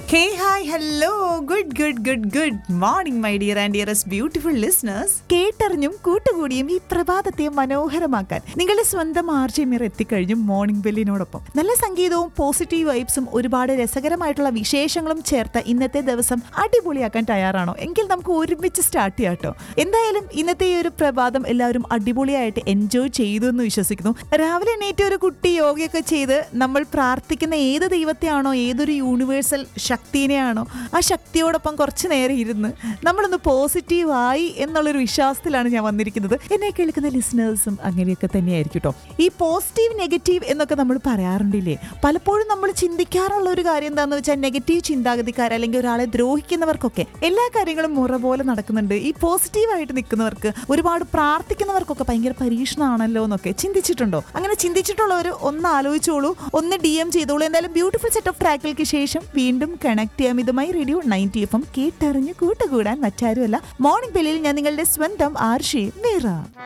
hey hi hello good good good good morning my dear and dearest beautiful listeners കേട്ടറിഞ്ഞും കൂട്ടുകൂടിയും ഈ പ്രഭാതത്തെ മനോഹരമാക്കാൻ നിങ്ങളുടെ സ്വന്തം ആർജമിയർ എത്തിക്കഴിഞ്ഞു മോർണിംഗ് ബെല്ലിനോടൊപ്പം നല്ല സംഗീതവും പോസിറ്റീവ് വൈബ്സും ഒരുപാട് രസകരമായിട്ടുള്ള വിശേഷങ്ങളും ചേർത്ത ഇന്നത്തെ ദിവസം അടിപൊളിയാക്കാൻ തയ്യാറാണോ എങ്കിൽ നമുക്ക് ഒരുമിച്ച് സ്റ്റാർട്ട് ചെയ്യാം കേട്ടോ എന്തായാലും ഇന്നത്തെ ഈ ഒരു പ്രഭാതം എല്ലാവരും അടിപൊളിയായിട്ട് എൻജോയ് ചെയ്തു എന്ന് വിശ്വസിക്കുന്നു രാവിലെ എണീറ്റ് ഒരു കുട്ടി യോഗയൊക്കെ ചെയ്ത് നമ്മൾ പ്രാർത്ഥിക്കുന്ന ഏത് ദൈവത്തെയാണോ ഏതൊരു യൂണിവേഴ്സൽ ശക്തിനെയാണോ ആ ശക്തിയോടൊപ്പം കുറച്ച് നേരം ഇരുന്ന് നമ്മളൊന്ന് പോസിറ്റീവായി എന്നുള്ളൊരു വിശ്വാസത്തിലാണ് ഞാൻ വന്നിരിക്കുന്നത് എന്നെ കേൾക്കുന്ന ലിസണേഴ്സും അങ്ങനെയൊക്കെ തന്നെയായിരിക്കും കേട്ടോ ഈ പോസിറ്റീവ് നെഗറ്റീവ് എന്നൊക്കെ നമ്മൾ പറയാറുണ്ടില്ലേ പലപ്പോഴും നമ്മൾ ചിന്തിക്കാറുള്ള ഒരു കാര്യം എന്താണെന്ന് വെച്ചാൽ നെഗറ്റീവ് ചിന്താഗതിക്കാർ അല്ലെങ്കിൽ ഒരാളെ ദ്രോഹിക്കുന്നവർക്കൊക്കെ എല്ലാ കാര്യങ്ങളും മുറ പോലെ നടക്കുന്നുണ്ട് ഈ പോസിറ്റീവായിട്ട് നിൽക്കുന്നവർക്ക് ഒരുപാട് പ്രാർത്ഥിക്കുന്നവർക്കൊക്കെ ഭയങ്കര പരീക്ഷണമാണല്ലോ എന്നൊക്കെ ചിന്തിച്ചിട്ടുണ്ടോ അങ്ങനെ ചിന്തിച്ചിട്ടുള്ളവർ ഒന്ന് ആലോചിച്ചോളൂ ഒന്ന് ഡി എം ചെയ്തോളൂ എന്തായാലും ബ്യൂട്ടിഫുൾ സെറ്റ് ഓഫ് ട്രാക്കുകൾക്ക് ശേഷം വീണ്ടും കണക്ട് ചെയ്യാം ഇതുമായി റേഡിയോ നയൻറ്റി എഫ് എം കേട്ടറിഞ്ഞ് കൂട്ടുകൂടാൻ മറ്റാരുമല്ല മോർണിംഗ് ബെല്ലിൽ ഞാൻ നിങ്ങളുടെ സ്വന്തം ആർഷി മീറ